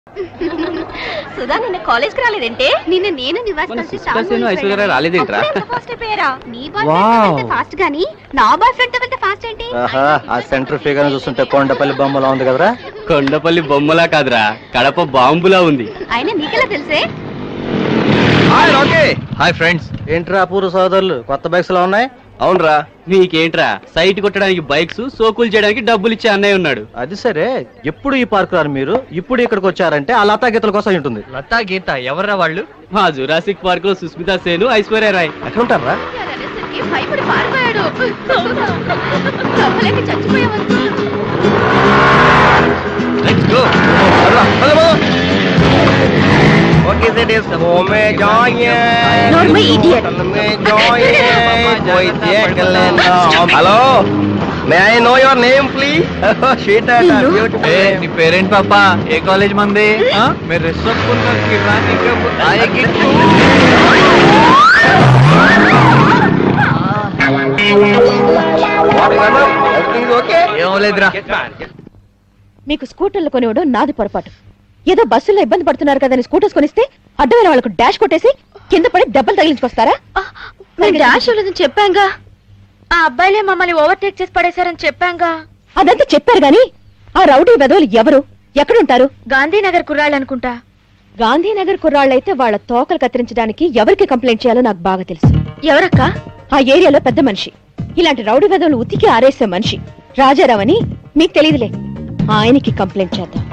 సుధా నిన్న కాలేజ్ కి రాలేదంటే నిన్న నేను నివాస్ మన కలిసి సుస్మితా సేను, ఐశ్వర్య రాలేదేంట్రా? ఫాస్ట్ అయిపోయారా నీ బాయ్ Wow. ఫ్రెండ్ ఫాస్ట్ గానీ నా బాయ్ ఫ్రెండ్ వెళ్తే ఫాస్ట్ ఏంటి ఆహా ఆ సెంటర్ ఫిగర్ చూస్తుంటే కొండపల్లి బొమ్మలా ఉంది కదరా కొండపల్లి బొమ్మలా కాదురా కడప బాంబులా ఉంది ఆయన నీకెలా తెలిసే హాయ్ రాకీ హాయ్ ఫ్రెండ్స్ ఏంట్రా అపూర్వ సోదరులు కొత్త బైక్స్ లో ఉన్నాయి అవునరా నీకేంట్రా సైట్ కొట్టడానికి బైక్స్ సోకులు చేయడానికి డబ్బులు ఇచ్చే అన్నయ్య ఉన్నాడు అది సరే ఎప్పుడు ఈ పార్క్ రారు మీరు ఇప్పుడు ఇక్కడికి వచ్చారంటే ఆ లతా గీతల కోసం అయి ఉంటుంది లతా గీత ఎవర్రా వాళ్ళు మా జురాసిక్ పార్క్ లో సుస్మితా సేను ఐశ్వర్య రాయ్ ఎక్కడ ఉంటారా అనేసరికి భయపడి పారిపోయాడు చంపలేక చచ్చిపోయావనుకో let's go okay that is హోమే జాయే Normal idiot. Hello may I know your name please షీట్ ఏ నీ పేరేంటి పాప ఏ కాలేజ్ మంది ఆ? మీరు రిషబ్ కున్న కిరాణి ఓకే ఏం లేదురా మీకు స్కూటర్లు కొనివ్వడం నాది పొరపాటు ఏదో బస్సుల్లో ఇబ్బంది పడుతున్నారు కదని స్కూటర్స్ కొనిస్తే అడ్డమైన వాళ్ళకు డాష్ కొట్టేసి కింద పడి దెబ్బలు తగిలించుకొస్తారా మేము డాష్ లేదని చెప్పాంగా ఆ అబ్బాయిలే మమ్మల్ని ఓవర్టేక్ చేసి పడేశారని చెప్పాంగా అదంతా చెప్పారు గాని ఆ రౌడీ వెధవులు ఎవరు ఎక్కడుంటారు గాంధీనగర్ కుర్రాళ్ళు అనుకుంటా గాంధీనగర్ కుర్రాళ్ళైతే వాళ్ళ తోకలు కత్తిరించడానికి ఎవరికి కంప్లైంట్ చేయాలో నాకు బాగా తెలుసు ఎవరక్క ఆ ఏరియాలో పెద్ద మనిషి ఇలాంటి రౌడీ వెధవులు ఉతికి ఆరేసే మనిషి రాజారావు అని మీకు తెలియదులే ఆయనకి కంప్లైంట్ చేద్దాం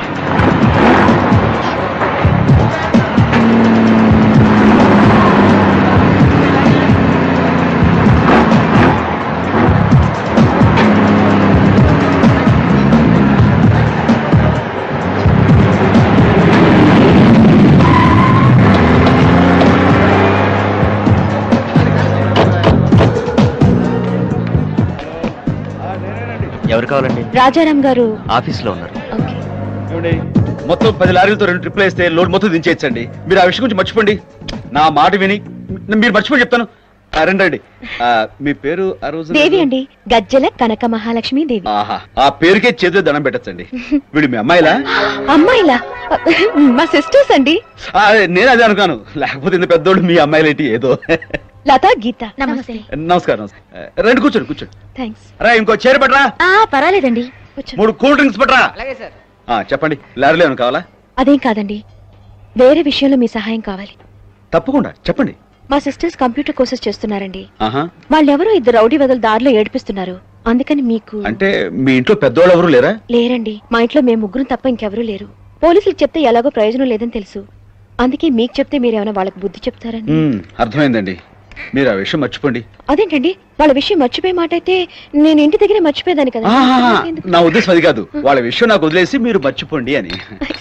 ఎవరు కావాలండి రాజారాం గారు ఆఫీస్ లో ఉన్నారు ఓకే ఏమండి? మొత్తం పది లారీలతో రెండు ట్రిప్లు వేస్తే లోడ్ మొత్తం దించేయచ్చండి మీరు ఆ విషయం గురించి మర్చిపోండి నా మాట విని మీరు మర్చిపోయి చెప్తాను ఆ, రండి రండి ఆ, మీ పేరు ఆ రోజు దేవి అండి గజ్జల కనక మహాలక్ష్మి దేవి ఆహా ఆ పేరుకే చేతిలో దండం పెట్టచ్చండి వీడు మీ అమ్మాయిలా అమ్మాయిలా మా సిస్టర్స్ అండి ఆ, నేను అదే అనుకాను లేకపోతే ఇంత పెద్దోడు మీ అమ్మాయిలేంటి ఏదో లతా గీత నమస్తే నమస్కారం నమస్కారం. ఆ, రండి కూర్చోండి కూర్చోండి థ్యాంక్స్ రా ఇంకో చైర్ పట్రా ఆ పర్వాలేదండి మూడు కూల్ డ్రింక్స్ పట్రా ఆ, చెప్పండి లారీలో ఏమైనా కావాలా అదేం కాదండి వేరే విషయంలో మీ సహాయం కావాలి తప్పకుండా చెప్పండి మా సిస్టర్స్ కంప్యూటర్ కోర్సెస్ చేస్తున్నారండి ఆహా వాళ్ళెవరో ఇద్దరు రౌడీ వదలు దారిలో ఏడిపిస్తున్నారు అందుకని మీకు అంటే మీ ఇంట్లో పెద్దోళ్ళు ఎవరు లేరా లేరండి మా ఇంట్లో మేము ముగ్గురం తప్ప ఇంకెవరూ లేరు పోలీసులకు చెప్తే ఎలాగో ప్రయోజనం లేదని తెలుసు అందుకే మీకు చెప్తే మీరేమైనా వాళ్ళకి బుద్ధి చెప్తారని ఉమ్, అర్థమైందండి మీరు ఆ విషయం మర్చిపోండి అదేంటండి వాళ్ళ విషయం మర్చిపోయే మాట అయితే నేను ఇంటి దగ్గరే మర్చిపోయేదాన్ని కదా ఆహాహా, నా ఉద్దేశం అది కాదు వాళ్ళ విషయం నాకు వదిలేసి మీరు మర్చిపోండి అని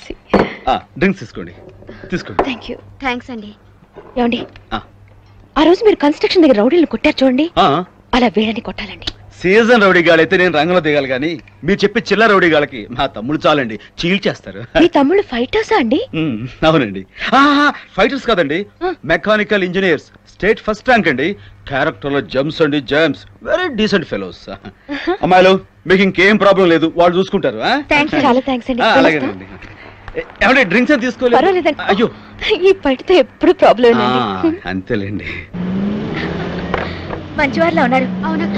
ఆ డ్రింక్స్ తీసుకోండి తీసుకోండి థ్యాంక్ యూ థ్యాంక్స్ అండి ఏమండి ఆ. ఆ రోజు మీరు కన్స్ట్రక్షన్ దగ్గర రౌడీలను కొట్టారు చూడండి ఆ, అలా వీళ్ళని కొట్టాలండి సీజన్ రౌడీ గాళ్ళు అయితే నేను రంగంలో దిగాలి కానీ మీరు చెప్పే చిల్ల రౌడీ గాళ్ళకి మా తమ్ముడు చాలండి చీల్చేస్తారు మీ తమ్ముళ్ళు ఫైటర్సా అండి ఉమ్, అవునండి ఫైటర్స్ కాదండి mechanical engineers state first rank అండి క్యారెక్టర్ లో జమ్స్ అండి జమ్స్ వెరీ డీసెంట్ ఫెలోస్ అమ్మాయిలు మీకు ఇంకేం ప్రాబ్లం లేదు వాళ్ళు చూసుకుంటారు ఆ? థ్యాంక్స్ చాలా థ్యాంక్స్ అండి ఆ, వెళ్ళొస్తా? అలాగేనండి ఏ- ఏమండి డ్రింక్స్ అని తీసుకోలేదు పర్వాలేదండి అయ్యో ఈ పడితే ఎప్పుడు ప్రాబ్లం ఆ, అండి అంతేలేండి మంచివారిలో ఉన్నారు అవునక్క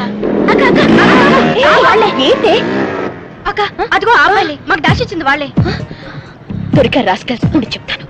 ఏంటి అక్క అదిగో ఆ అబ్బాయిలే మాకు డాష్ ఇచ్చింది వాళ్ళే దొరికారు రాస్కల్స్ ఉండి చెప్తాను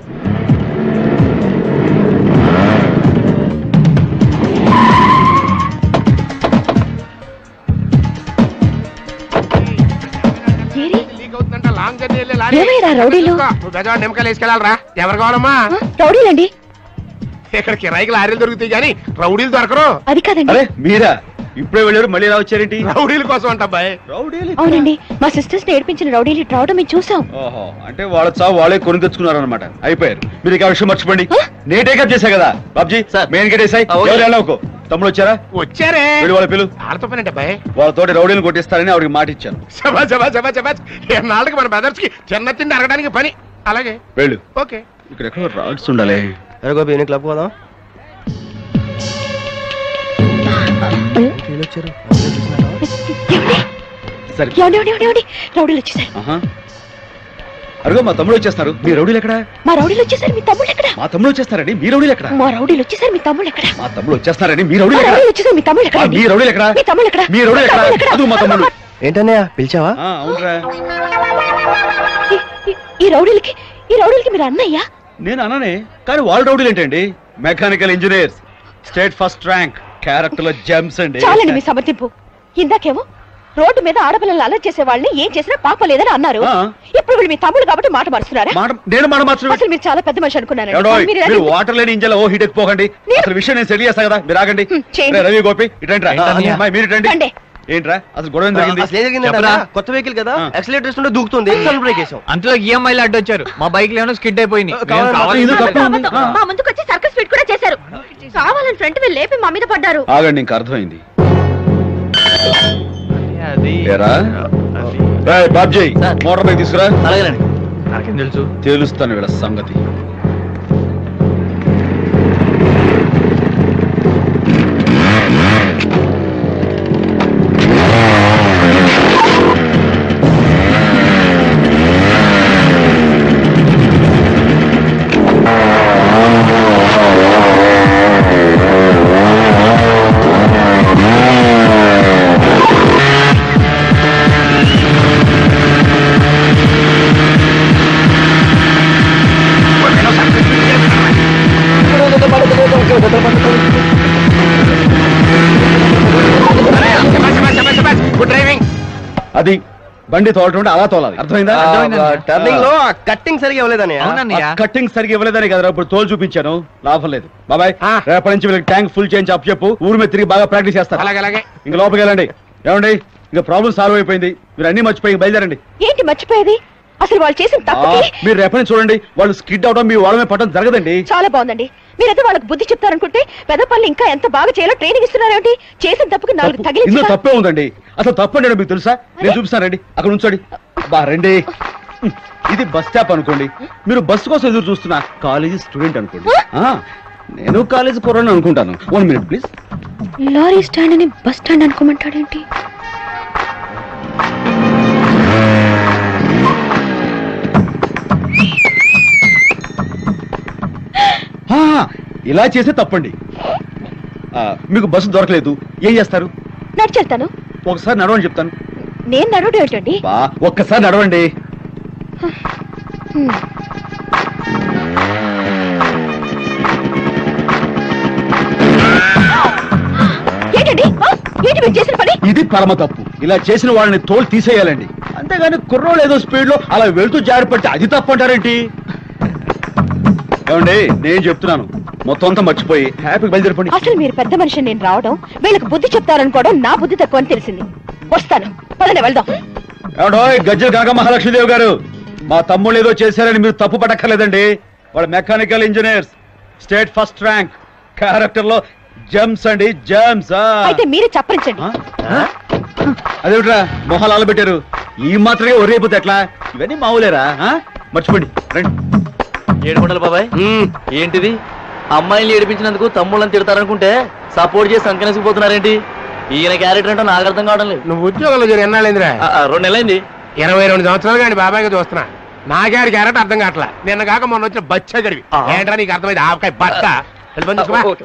ఏరి? ఏమయ్యారా రౌడీలు నువ్వు పెద్దవాడు నిమ్మకాయలు వేసుకెళ్ళాలరా ఎవరు కావాలమ్మా ఆ, రౌడీలండి ఇక్కడ కిరాయికి లారీలు దొరుకుతాయి కానీ రౌడీలు దొరకరు అది కాదండి అరే మీరా ఇప్పుడే వెళ్ళారు మళ్ళీ ఎలా వచ్చారేంటి రౌడీల కోసం అంట అబ్బాయి రౌడీలు అవునండి మా సిస్టర్స్ ని ఏడిపించిన రౌడీలు ఇటు రావడం మేము చూసాం ఓహో అంటే వాళ్ళ చావు వాళ్ళే కొని తెచ్చుకున్నారు అనమాట అయిపోయారు మీరు ఇక ఆ విషయం మర్చిపోండి నేను టేకప్ చేశా కదా బాబ్జీ సార్. మెయిన్ గేట్ వేసాయి ఆ, ఓకే. ఎవరు వెళ్ళకు తమ్ముడు వచ్చారా వచ్చారే వెళ్ళి వాళ్ళ పిలు వాళ్ళతో పని అబ్బాయి వాళ్ళతోటి రౌడీలు కొట్టిస్తారని ఆవిడకి మాట ఇచ్చాను సభా సభా సభా సభా నాళ్ళకి మన బ్రదర్స్ కి చిన్న తిండి అరగడానికి పని అలాగే వెళ్ళు ఓకే ఇక్కడ ఎక్కడో రాడ్స్ ఉండాలి అరే గోపి నేను క్లబ్ పోదాం సరే ఏమండి ఏమండి ఏమండి రౌడీలు వచ్చేసారు ఆహా అరుగో మా తమ్ముడు వచ్చేస్తారు మీ రౌడీలు ఎక్కడ మా రౌడీలు వచ్చేసారు మీ తమ్ముళ్ళు ఎక్కడ మా తమ్ముడు వచ్చేస్తారండి మీ రౌడీలు ఎక్కడ మా రౌడీలు వచ్చేసారు మీ తమ్ముళ్ళు ఎక్కడ మా తమ్ముడు వచ్చేస్తారండి మీ మా రౌడీలు ఎక్కడ రౌడీలు వచ్చేసారు మీ తమ్ముళ్ళు ఎక్కడ ఆ, మీ రౌడీలు ఎక్కడ మీ తమ్ముళ్ళు ఎక్కడ మీ రౌడీలు ఎక్కడ తమ్ముళ్ళు ఎక్కడ? అదిగో మా తమ్ముడు ఏంటన్నయ్య పిలిచావా ఆ, అవునరా ఈ- ఈ- ఈ రౌడీలకి ఈ రౌడీలకి మీరు అన్నయ్యా నేను అననే కానీ వాళ్ళ రౌడీలు ఏంటండి mechanical engineers state first rank character లో జెమ్స్ అండి చాలండి మీ సమర్థింపు ఇందాకేమో రోడ్డు మీద ఆడపిల్లలు అలర్ట్ చేసే వాళ్ళని ఏం చేసినా పాప లేదని అన్నారు ఆ. ఇప్పుడు వీళ్ళు మీ తమ్ముడు కాబట్టి మాట మారుస్తున్నారా మాట నేను మాట మార్చడం అసలు మీరు చాలా పెద్ద మనిషి అనుకున్నాను ఎవడోయ్, మీరు మీరు ఇలా- వాటర్ లేని ఇంజన్ ఓ హీట్ ఎక్కిపోకండి నేను- అసలు విషయం నేను సెటిల్ చేస్తా కదా మీరు ఆగండి హ్మ్, చేయండి. రే, రవి గోపి ఇటండి రా ఏంటన్నయ్య? అమ్మాయి, మీరు ఇటండి రండి. ఏంట్రా అసలు గొడవ ఏం జరిగింది అసలు ఏం జరిగిందంటే చెప్పరా? అన్న, కొత్త వెహికల్ కదా ఆ. ఎక్సలేటర్ ఇస్తుంటే దూకుతుంది సెల్ బ్రేక్ వేసాం అంతలో ఈఎంఐలు అడ్డొచ్చారు మా బైక్ లేవో స్కిడ్ అయిపోయినాయి కావాలి, మేము కావాలి ఇది తప్పు. అబద్ధం. మా ముందుకు వచ్చి సర్కస్ ఫిట్ కూడా చేశారు కావాలని ఫ్రంట్ వీళ్ళు లేపి మా మీద పడ్డారు ఆగండి ఇంకా అర్థమైంది అది ఏరా? అది. రేయ్, బాబ్జీ సార్. మోటార్ బైక్ తీసుకురా అలాగేనండి నాకేం తెలుసు తెలుస్తాను వీళ్ళ సంగతి గుడ్ డ్రైవింగ్ అది బండి తోలటం అంటే అలా తోలాలి అర్థమైందా టర్నింగ్ లో కట్టింగ్ సరిగా ఇవ్వలేదన్నయ్య అవునన్నయ్య కట్టింగ్ సరిగ్గా ఇవ్వలేదని కదా ఇప్పుడు తోలు చూపించాను లాభం లేదు బాబాయ్ రేపటి నుంచి వీళ్ళకి ట్యాంక్ ఫుల్ చేయించి అప్పు చెప్పు ఊరు మీద తిరిగి బాగా ప్రాక్టీస్ చేస్తారు అలాగే అలాగే ఇంకా లోపలికి వెళ్ళండి ఏమండి ఇంకా ప్రాబ్లం సాల్వ్ అయిపోయింది మీరు అన్ని మర్చిపోయి బయలుదేరండి ఏంటి మర్చిపోయేది అసలు వాళ్ళు చేసిన ఆ, తప్పుకి మీరు రేపటి నుంచి చూడండి వాళ్ళు స్కిడ్ అవడం మీ వాళ్ళ మీద పట్టడం జరగదండి చాలా బాగుందండి మీరైతే వాళ్ళకి బుద్ధి చెప్తారనుకుంటే పెద్ద పనులు ఇంకా ఎంత బాగా చేయాలో ట్రైనింగ్ ఇస్తున్నారేమిటి చేసిన తప్పుకి నాలుగు తప్పు. ఇందులో తగిలించి తప్పే ఉందండి అసలు తప్పండి మీకు తెలుసా నేను చూపిస్తానండి అక్కడ ఉంచండి బా రండి ఇది బస్ స్టాప్ అనుకోండి మీరు బస్సు కోసం ఎదురు చూస్తున్నా కాలేజీ స్టూడెంట్ అనుకోండి ఆ, నేను కాలేజీ కుర్రాన్ని అనుకుంటాను one minute please lorry stand అని బస్ స్టాండ్ అనుకోమంటాడేంటి ఇలా చేస్తే తప్పండి ఆ, మీకు బస్సు దొరకలేదు ఏం చేస్తారు నడిచెళ్తాను ఒకసారి నడవండి చెప్తాను నేను నడవడం ఏంటండి బా ఒక్కసారి నడవండి హ్మ్. ఏంటండి ఆ? ఏంటి మీరు చేసిన పని ఇది పరమ తప్పు ఇలా చేసిన వాళ్ళని తోలు తీసేయాలండి అంతేగాని కుర్రోళ్ళు ఏదో స్పీడ్ లో అలా వెళ్తూ జారి పడితే అది తప్పు అంటారేంటి ఏమండి నేను చెప్తున్నాను మొత్తం అంతా మర్చిపోయి హ్యాపీ బయలుదేరిపోండి అసలు మీరు పెద్ద మనిషి నేను రావడం వీళ్ళకి బుద్ధి చెప్తారనుకోవడం నా బుద్ధి తక్కువ అని తెలిసింది వస్తాను పదండి వెళ్దాం ఏమండో గజ్జల కనక మహాలక్ష్మీదేవి గారు మా తమ్ముళ్ళు ఏదో చేశారని మీరు తప్పు పడక్కర్లేదండి వాళ్ళ mechanical engineers state first rank character లో జమ్స్ అండి జమ్స్ అయితే మీరే చప్పరించండి అదేమిట్రా మొహాలు ఆలబెట్టారు ఈ మాత్రమే ఒరేపోతే ఎట్లా ఇవన్నీ మామూలేరా ఆ? మర్చిపోండి రండి ఏడుకుంటారు బాబాయ్ ఏంటిది అమ్మాయిని ఏడిపించినందుకు తమ్ముళ్ళని తిడతారనుకుంటే సపోర్ట్ చేసి సంకనేసుకుపోతున్నారేంటి ఈయన క్యారెక్టర్ అంటే నాకు అర్థం కావడం లేదు నువ్వు ఉద్యోగంలో చేరి ఎన్నాళ్ళైందిరా ఆ, ఆ, రెండు నెలలైంది ఇరవై రెండు సంవత్సరాలు కానీ బాబాయ్గా చూస్తున్నా నాగారి క్యారెట్ అర్థం కావట్లా నిన్న కాక మొన్న వచ్చిన బచ్చ జరివి ఆ. ఏంట్రా నీకు అర్థమైంది ఆవకాయ బట్ట వెళ్ళి పని చూసుకోమా. ఓకే.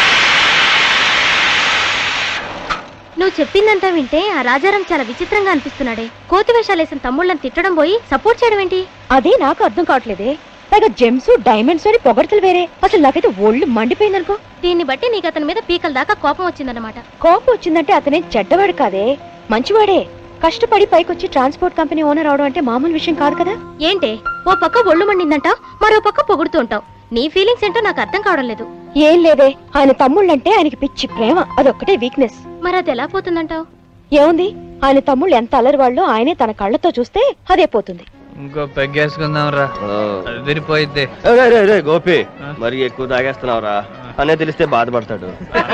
నువ్వు చెప్పిందంతా వింటే ఆ రాజారాం చాలా విచిత్రంగా అనిపిస్తున్నాడే కోతి వేషాలేసిన తమ్ముళ్ళని తిట్టడం పోయి సపోర్ట్ చేయడం ఏంటి అదే నాకు అర్థం కావట్లేదే పైగా జెమ్స్ డైమండ్స్ అని పొగడతలు వేరే అసలు నాకైతే ఒళ్ళు మండిపోయిందనుకో దీన్ని బట్టి నీకు అతని మీద పీకల దాకా కోపం వచ్చిందన్నమాట కోపం వచ్చిందంటే అతనే చెడ్డవాడు కాదే మంచివాడే కష్టపడి పైకొచ్చి ట్రాన్స్పోర్ట్ కంపెనీ ఓనర్ అవడం అంటే మామూలు విషయం కాదు కదా ఏంటే ఓ పక్క ఒళ్ళు మండిందంటావు మరో పక్క పొగుడుతూ ఉంటావు నీ ఫీలింగ్స్ ఏంటో నాకు అర్థం కావడం లేదు ఏం లేదే ఆయన తమ్ముళ్ళంటే ఆయనకి పిచ్చి ప్రేమ అదొక్కటే వీక్నెస్ మరి అది ఎలా పోతుందంటావు ఏముంది ఆయన తమ్ముళ్ళు ఎంత అలరి వాళ్ళు ఆయనే తన కళ్ళతో చూస్తే అదే పోతుంది ఇంకో పెగ్గేసుకుందాం రా అదిరిపోయిద్ది రే, రే, రే, గోపి మరి ఎక్కువ తాగేస్తున్నావురా అనే తెలిస్తే బాధపడతాడు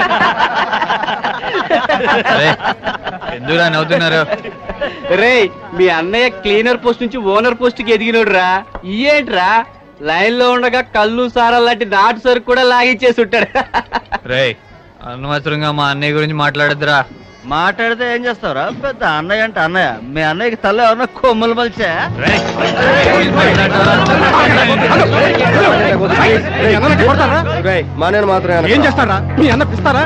అరే, ఎందుకురా నవ్వుతున్నారు రే మీ అన్నయ్య క్లీనర్ పోస్ట్ నుంచి ఓనర్ పోస్ట్ కి ఎదిగినోడు రా ఏంట్రా లైన్ లో ఉండగా కళ్ళు సారా లాంటి నాటు సరుకు కూడా లాగిచ్చేసి ఉంటాడు రే అనవసరంగా మా అన్నయ్య గురించి మాట్లాడద్దురా మాట్లాడితే ఏం చేస్తావురా పెద్ద అన్నయ్య అంటే అన్నయ్య మీ అన్నయ్యకి తల్ల ఎవరన్నా కొమ్ములు మలిచా ఏం చేస్తారా మీ అన్న పిస్తారా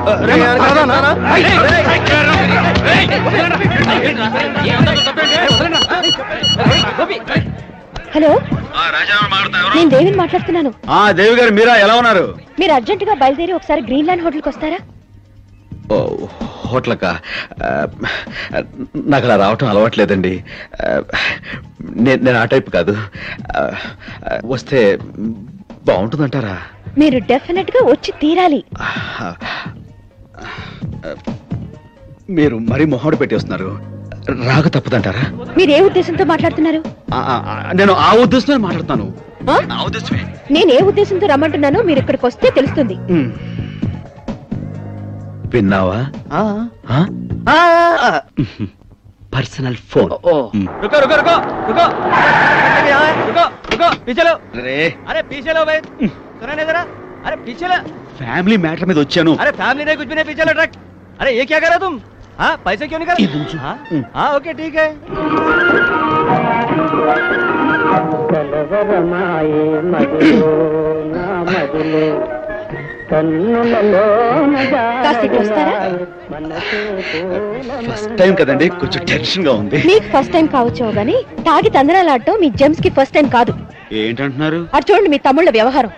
హలో నేను దేవిని మాట్లాడుతున్నాను ఆ దేవి గారు మీరా ఎలా ఉన్నారు మీరు అర్జెంటుగా బయలుదేరి ఒకసారి గ్రీన్ ల్యాండ్ హోటల్కి వస్తారా ఓ హోటల్కా ఆ, నాకు అలా రావటం అలవాట్లేదండి ఆ, నేను నేను ఆ టైప్ కాదు ఆ, వస్తే బాగుంటుందంటారా మీరు డెఫినెట్ గా వచ్చి తీరాలి మీరు మరీ మొహోడు పెట్టి వస్తున్నారు రాక తప్పదంటారా మీరు ఏ ఉద్దేశంతో మాట్లాడుతున్నారు ఆ, ఆ, ఆ, నేను ఆ ఉద్దేశమే మాట్లాడుతాను ఆ? నా ఉద్దేశమే నేను ఏ ఉద్దేశంతో రమ్మంటున్నానో మీరు ఇక్కడికి వస్తే తెలుస్తుంది ఉమ్. విన్నావా ఆ? పర్సనల్ ఫోన్ ఉమ్. रुको रुको रुको रुको रुको रुको पीछे लो అరే अरे पीछे लो भाई सुना नहीं जरा अरे पीछे लो ఫ్యామిలీ మ్యాటర్ మీద వచ్చాను अरे फैमिली नहीं कुछ भी नहीं पीछे लो ट्रक अरे ये क्या कर रहे हो तुम हाँ पैसे क्यों नहीं कर रहे हाँ हाँ ओके ठीक है కాస్త ఇటు వస్తారా ఫస్ట్ టైం కదండి కొంచెం టెన్షన్ గా ఉంది మీకు ఫస్ట్ టైం కావచ్చేమో గానీ తాగి తందనాలాడటం మీ జెమ్స్ కి ఫస్ట్ టైం కాదు ఏంటంటున్నారు అటు చూడండి మీ తమ్ముళ్ళ వ్యవహారం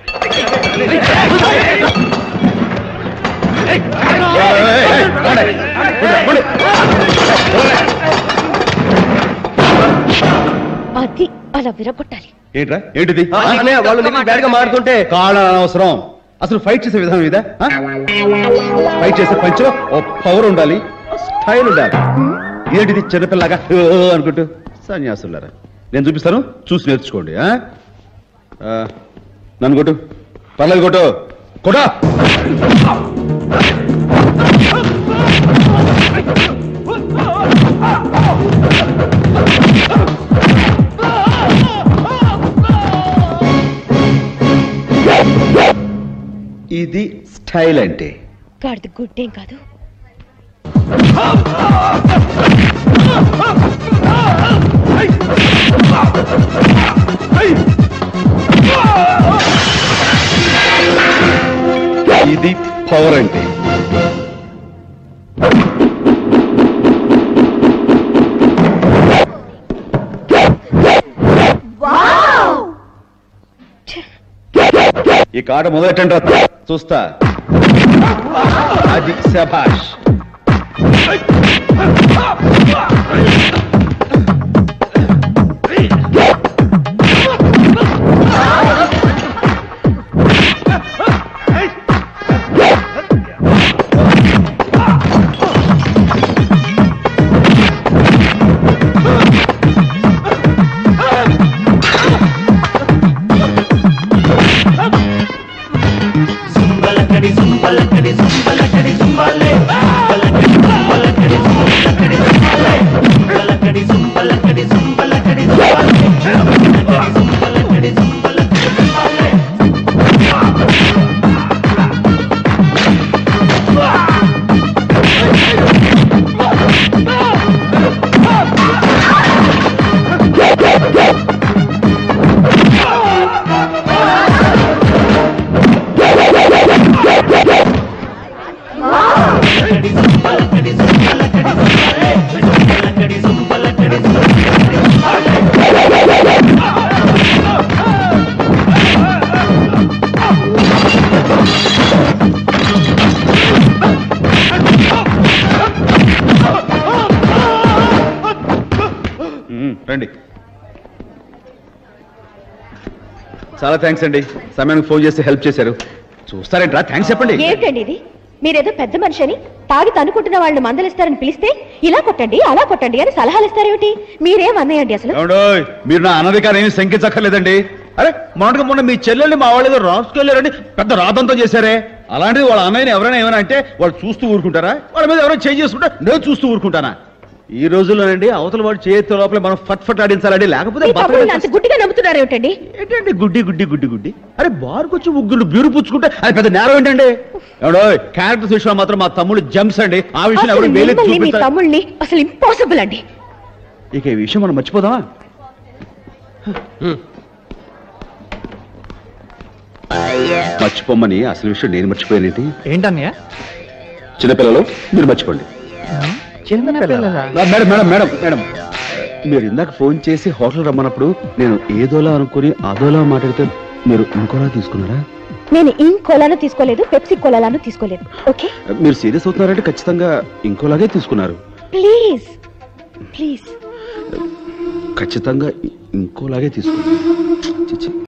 అది అలా విరగొట్టాలి ఏంట్రా ఏంటిది వాళ్ళు బ్యాడ్ గా మారుతుంటే కాళ్ళ అనవసరం అసలు ఫైట్ చేసే విధానం ఇదా ఆ? ఫైట్ చేసే పంచలో ఓ పవర్ ఉండాలి స్టైల్ ఉండాలి ఏంటిది చిన్నపిల్లగా "ఓ" అనుకుంటూ సన్యాసులారా నేను చూపిస్తాను చూసి నేర్చుకోండి ఆ? ఆ, నన్ను కొట్టు పర్లేదు కొట్టు కొట్టా ఇది స్టైల్ అంటే గాడిది గుడ్డేం కాదు ఇది పవర్ అంటే ఈ కాట మొదలెట్టండి రా. చూస్తా అది శభాష్ మ్మ్, రండి చాలా థ్యాంక్స్ అండి సమయానికి ఫోన్ చేసి హెల్ప్ చేశారు చూస్తారేంట్రా థ్యాంక్స్ చెప్పండి ఏంటండి ఇది మీరేదో పెద్ద మనిషి అని తాగి తనుకుంటున్న వాళ్ళని మందలిస్తారని పిలిస్తే ఇలా కొట్టండి అలా కొట్టండి అని సలహాలు ఇస్తారేమిటి మీరేం అన్నయ్యండి అసలు ఏమండోయ్, మీరు నా అనధికారం ఏమి శంకించక్కర్లేదండి అరే మొన్నటికి మొన్న మీ చెల్లెల్ని మా వాళ్ళు ఏదో రాసుకెళ్ళారని పెద్ద రాదంతో చేశారే అలాంటిది వాళ్ళ అన్నయ్యని ఎవరైనా ఏమైనా అంటే వాళ్ళు చూస్తూ ఊరుకుంటారా వాళ్ళ మీద ఎవరైనా చేంజ్ చేసుకుంటా నేను చూస్తూ ఊరుకుంటానా ఈ రోజుల్లోనండి అవతల వాడు చేతి లోపల మనం ఫట్ ఫట్ ఆడించాలండి లేకపోతే మీ బతకడం తమ్ముళ్ళని అంత గుడ్డిగా నమ్ముతున్నారు ఏమిటండి ఏంటండి గుడ్డి గుడ్డి గుడ్డి గుడ్డి అరే బార్కు వచ్చి ముగ్గురు బ్యూరు పుచ్చుకుంటే అది పెద్ద నేరం ఏంటండి ఎవడో క్యారెక్టర్స్ విషయంలో మాత్రం మా తమ్ముడు జంప్స్ అండి ఆ విషయం అసలు ఎవరు వేలెత్తి మిమ్మల్ని, మీ చూపిస్తారు తమ్ముళ్ళని అసలు ఇంపాసిబుల్ అండి ఇక ఈ విషయం మనం మర్చిపోదామా మర్చిపోమ్మని అసలు విషయం నేను మర్చిపోయానేంటి ఏంటన్నయ్య చిన్నపిల్లలు మీరు మర్చిపోండి చిన్న పిల్లలా ఆ, మేడం మేడం మేడం మేడం మీరు ఇందాక ఫోన్ చేసి హోటల్ రమ్మన్నప్పుడు నేను ఏదోలా అనుకుని అదోలా మాట్లాడితే మీరు ఇంకోలా తీసుకున్నారా నేను ఇంకోలాను తీసుకోలేదు పెప్సీ కోలాను తీసుకోలేదు ఓకే మీరు సీరియస్ అవుతున్నారంటే ఖచ్చితంగా ఇంకోలాగే తీసుకున్నారు ప్లీజ్ ప్లీజ్ ఖచ్చితంగా ఇంకోలాగే తీసుకున్నారు చి, చి.